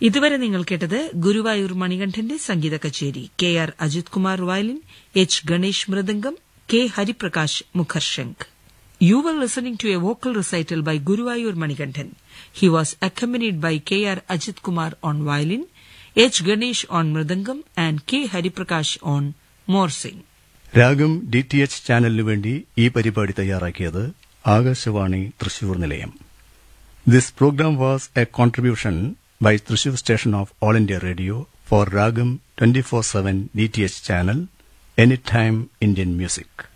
ഇതുവരെ നിങ്ങൾ കേട്ടത് ഗുരുവായൂർ മണികണ്ഠന്റെ സംഗീത കച്ചേരി K R Ajith Kumar violin H Ganesh mridangam K Hariprakash മുഖർശങ്ക് You were listening to a vocal recital by Guruvayur Manikanthan. He was accompanied by K.R. Ajit Kumar on violin, H. Ganesh on mridangam, and K. Hariprakash on morsing. Raagam D T H ചാനലിനു വേണ്ടി ഈ പരിപാടി തയ്യാറാക്കിയത് ആകാശവാണി തൃശൂർ നിലയം this programme was a contribution by Thrissur station of All India Radio for Raagam twenty four seven D T H channel any time Indian music